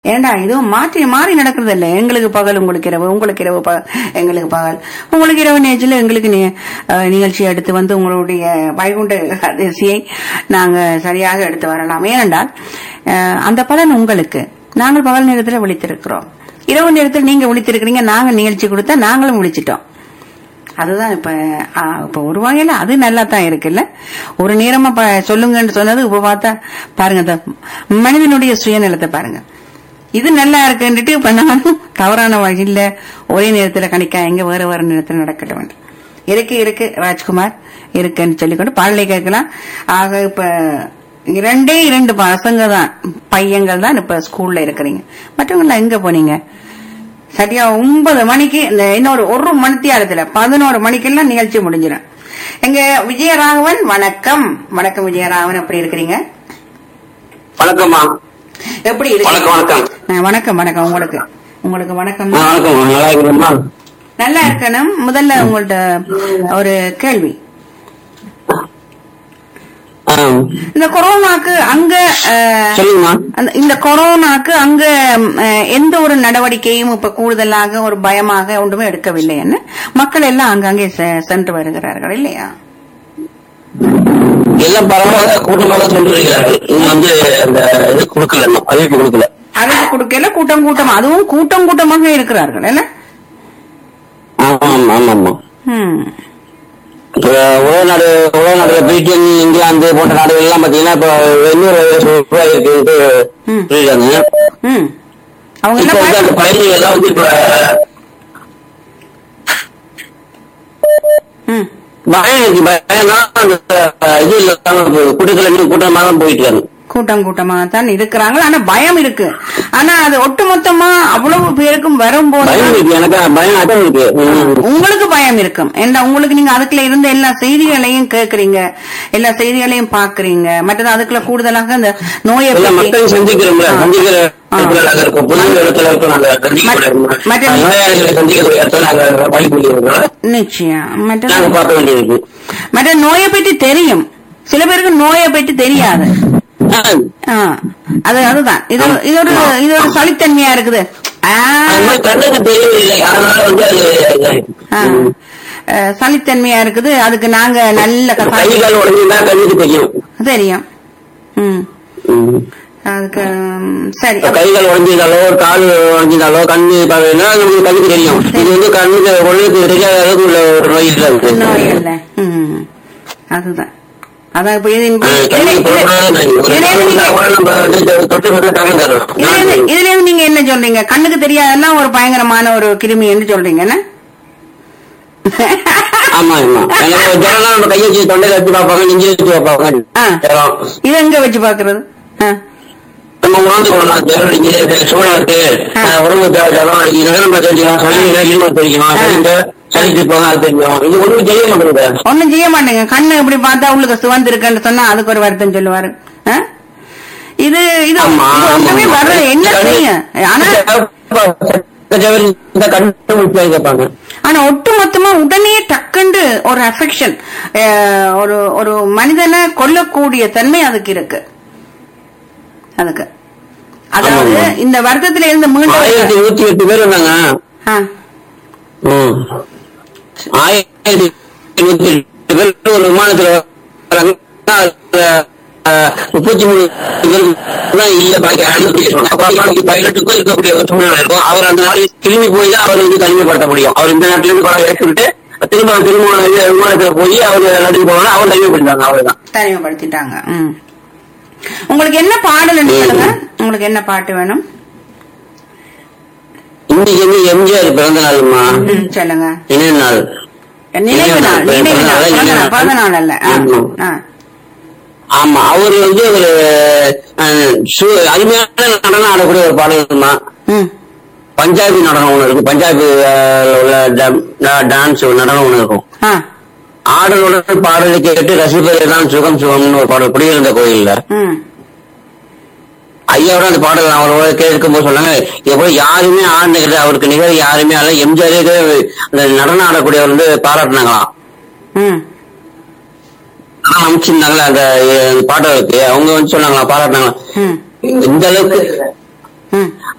ஏண்டா இதுவும் மாற்றி மாறி நடக்கிறது இல்ல எங்களுக்கு பகல் உங்களுக்கு இரவு உங்களுக்கு இரவு பகல் எங்களுக்கு பகல் உங்களுக்கு இரவு நேரத்தில் எங்களுக்கு நி- அஹ், நிகழ்ச்சி எடுத்து வந்து உங்களுடைய வைகுண்ட அதிர்ச்சியை நாங்க சரியாக எடுத்து வரலாம் ஏனென்றால் அஹ், அந்த பலன் உங்களுக்கு நாங்கள் பகல் நேரத்தில் விழித்திருக்கிறோம் இரவு நேரத்தில் நீங்க விழித்திருக்கிறீங்க நாங்க நிகழ்ச்சி கொடுத்தா நாங்களும் விழிச்சிட்டோம் அதுதான் இப்ப ஆ, இப்ப ஒரு வகையில அது நல்லா தான் இருக்குல்ல ஒரு நேரமா ப- சொல்லுங்கன்னு சொன்னது இப்ப பார்த்தா பாருங்க இந்த மனிதனுடைய சுயநலத்தை பாருங்க இது நல்லா இருக்குன்னுட்டு இப்ப நானும் தவறான வழியில ஒரே நேரத்துல கணிக்க எங்க வேற வேற நேரத்துல நடக்கட்ட வேண்டும் இருக்கு இருக்கு ராஜ்குமார் இருக்குன்னு சொல்லிக்கொண்டு பாடலை கேட்கலாம் ஆக இப்ப இரண்டே இரண்டு பசங்க தான் பையங்கள் தான் இப்ப ஸ்கூல்ல இருக்கிறீங்க மற்றவங்க எங்க போனீங்க சரியா ஒன்பது மணிக்கு இந்த இன்னொரு ஒரு மணித்தியாலத்துல பதினோரு மணிக்கெல்லாம் நிகழ்ச்சி முடிஞ்சிடும் எங்க விஜயராகவன் வணக்கம் வணக்கம் விஜயராகவன் எப்படி இருக்கிறீங்க வணக்கம்மா எப்படி வணக்கம், வணக்கம். ஆ, வணக்கம் வணக்கம் உங்களுக்கு உங்களுக்கு வணக்கம் ஆ, வணக்கம் நல்லா இருக்கிறோமா நல்லா இருக்கணும் முதல்ல உங்கள்ட்ட ஒரு கேள்வி ஆ, இந்த கொரோனாக்கு அங்க அஹ், சொல்லுங்கம்மா அந்த- இந்த கொரோனாக்கு அங்க ம், அஹ், எந்த ஒரு நடவடிக்கையும் இப்ப கூடுதலாக ஒரு பயமாக ஒன்றுமே எடுக்கவில்லை என்ன மக்கள் எல்லாம் அங்கங்கே செ- சென்று வருகிறார்கள் இல்லையா எல்லாம் பரவாயில்ல கூட்டமாக சென்று வருகிறார்கள் இங்க வந்து அந்த இது கொடுக்கல இன்னும் அறிவிப்பு கொடுக்கல அரசு கொடுக்கல கூட்டம் கூட்டம் அதுவும் கூட்டம் கூட்டமாக இருக்கிறார்கள் என்ன ஆமாம் ஆமாம்மா ம். இப்ப உலக நாடு உலக நாடுல பிரிட்டன் இங்கிலாந்து போன்ற நாடுகள் எல்லாம் பாத்தீங்கன்னா இப்ப இன்னொரு ரூபாய் இருக்குன்ட்டு ம். சொல்லிருக்காங்க ம். அவங்க என்ன இப்ப வந்து அந்த பய- பயணிகள் எல்லாம் வந்து இப்ப ம். பயம் இருக்கு பயம் தான் அந்த இது இல்லாம கூட்டத்துல இன்னும் கூட்டமாக தான் போயிட்டு இருக்காங்க கூட்டம் கூட்டமாக தான் இருக்கிறாங்க ஆனா பயம் இருக்கு ஆனா அது ஒட்டுமொத்தமா அவ்வளவு பேருக்கும் வரும்போது பயம் இருக்கு எனக்கு பயம் அதான் இருக்கு ம். உங்களுக்கு பயம் இருக்கும் ஏன்னா உங்களுக்கு நீங்க அதுக்குள்ள இருந்த எல்லா செய்திகளையும் கேக்குறீங்க எல்லா செய்திகளையும் பாக்குறீங்க மற்றது அதுக்குள்ள கூடுதலாக இந்த நோயை எல்லா பத்தி மக்களையும் சந்திக்கிறோம்ல ஆ. சந்திக்கிற ஆ. இடத்துல நாங்க இருக்கோம் புது இடத்துல இருக்கோம் நாங்க சந்திக்க மற்ற- நோயாளிகளை சந்திக்கிற இடத்துல நாங்க பணிபுரிகிறோம் நிச்சயம் நாங்க மற்றது பார்க்க வேண்டியிருக்கு மற்ற நோயை பற்றி தெரியும் சில பேருக்கு நோயை பற்றி தெரியாது ஆ. ஆ, அது அதுதான் இது ஒரு- இது ஒரு இது ஒரு சளித்தன்மையா இருக்குது ஆ, அது மாதிரி கண்ணுக்கு தெரியவில்லை அதனால வந்து அது ஆ. ம். அஹ், சளித்தன்மையா இருக்குது அதுக்கு நாங்க நல்ல கை கசாயம் கால் உடஞ்சுன்னா கண்ணுக்கு தெரியும் தெரியும் ம் ம். அதுக்கு ம், சரி இப்ப கை கால் உடஞ்சிருந்தாலோ ஒரு கால் உடஞ்சிருந்தாலோ கண்ணு பார்வைன்னா நமக்கு கண்ணுக்கு தெரியும் இது வந்து கண்ணுக்கு ஒழுங்கு தெரியாத அளவுக்கு உள்ள ஒரு நோய் இல்ல அது. நோய் இல்ல ம் அதுதான் அதான் இப்ப இது ஆ, இதுல- கண்ணுக்கு இதுல- பொறுப்பான நோய். ஒரு இதுல இருந்து நோய் நீங்க- நம்ம வந்து தொட்டு தொட்டு தரம் தரும் இதுல இருந்து- இதுல இருந்து நீங்க என்ன சொல்றீங்க கண்ணுக்கு தெரியாதெல்லாம் ஒரு பயங்கரமான ஒரு கிருமி என்று சொல்றீங்க என்ன ஆமா ஆமா எனக்கு ஜனலாம் நம்ம கையை வச்சு தொண்டையில வச்சு பார்ப்பாங்க நெஞ்சு வச்சு பார்ப்பாங்க ஆ. ஜரம் இது எங்க வச்சு பாக்குறது ஆ. நம்ம உணர்ந்து கொள்ளலாம் ஜரம் அடிக்குது சூழல் இருக்கு ஆ. அஹ் உடம்பு தேவை ஜரம் அடிக்குது நம்ம தெரிஞ்சுக்கலாம் சளி இருமல் தெரிஞ்சுக்கலாம் ஆ. சரிங்க சளிக்கு போங்க அது தெரியும் இது ஒண்ணும் தெரிய மாட்டேங்குது ஒண்ணும் செய்ய மாட்டேங்க கண்ணு இப்படி பார்த்தா உள்ளுக்கு சிவந்து இருக்குன்னு சொன்னா அதுக்கு ஒரு வருத்தம் சொல்லுவாரு ஆ? இது இது ஆமா இது ஒண்ணுமே ஆமா. வர்றது என்ன செய்ய ஆனா இந்த கண்ணு முக்கியம் கேட்பாங்க ஆனா ஒட்டு மொத்தமா உடனே டக்குண்டு ஒரு அஃபெக்ஷன் ஒரு ஒரு மனிதனை கொல்லக்கூடிய தன்மை அதுக்கு இருக்கு அதுக்கு அதாவது ஆமா. இந்த வருத்தத்துல இருந்து மீண்டும் ஆயிரத்தி நூத்தி எட்டு பேர் வந்தாங்க ஆ, ம். ஆயிரத்தி நூத்தி எட்டு பேர் ஒரு விமானத்துல வராங்க அதுல, அஹ், முப்பத்தி மூணு பேருக்கு தான் இல்ல பாக்கி அனுமதி இருக்கணும். அப்ப நாளைக்கு பைலட்டுக்கும் இருக்கக்கூடிய ஒரு சூழ்நிலை இருக்கும் அவர் அந்த நாளைக்கு திரும்பி போய் தான் அவர் வந்து தனிமைப்படுத்த முடியும் அவர் இந்த நாட்டில இருந்து படம் ஏற்றுக்கிட்டு திரும்ப திரும்ப விமானத்துல போய் அவர் நாட்டுக்கு போனா அவர் தனிமைப்படுத்தாங்க அவ்வளவுதான் தனிமைப்படுத்திட்டாங்க ம். உங்களுக்கு என்ன பாடல் சொல்லுங்க உங்களுக்கு என்ன பாட்டு வேணும் இன்னைக்கு வந்து எம்ஜிஆர் பிறந்த நாளுமா ம், சொல்லுங்க இணைய நாள் நினைவு நாள் நினைவு நாள் பிறந்த பிறந்த நாள், நாள், பிறந்த நாள் அல்ல ஆ, ஆமா. ஆ. ஆமா அவர் வந்து ஒரு அஹ், சு- அருமையான நடனம் ஆடக்கூடிய ஒரு பாடல்மா ம் பஞ்சாபி நடனம் ஒண்ணு இருக்கு பஞ்சாபி அஹ், உள்ள ட- டான்ஸ் நடனம் ஒண்ணு இருக்கும் ஆ ஆடலுடன் பாடலை கேட்டு ரசிப்பதுதான் சுகம் சுகம்னு ஒரு பாடல் குடியிருந்த கோயில்ல ம் ஐயாவோட அந்த பாடல் அவரோட கேட்கும்போது சொன்னாங்க எப்போ யாருமே ஆடினது அவருக்கு நிகழ் யாருமே அல்ல எம்ஜிஆரே அந்த நடனம் ஆடக்கூடியவர் வந்து பாராட்டினாங்களாம் ம் ஆனா அமைச்சிருந்தாங்களே அந்த அஹ், பாடலுக்கு அவங்க வந்து சொன்னாங்களா பாராட்டினாங்களா ம் இந்த அளவுக்கு ம்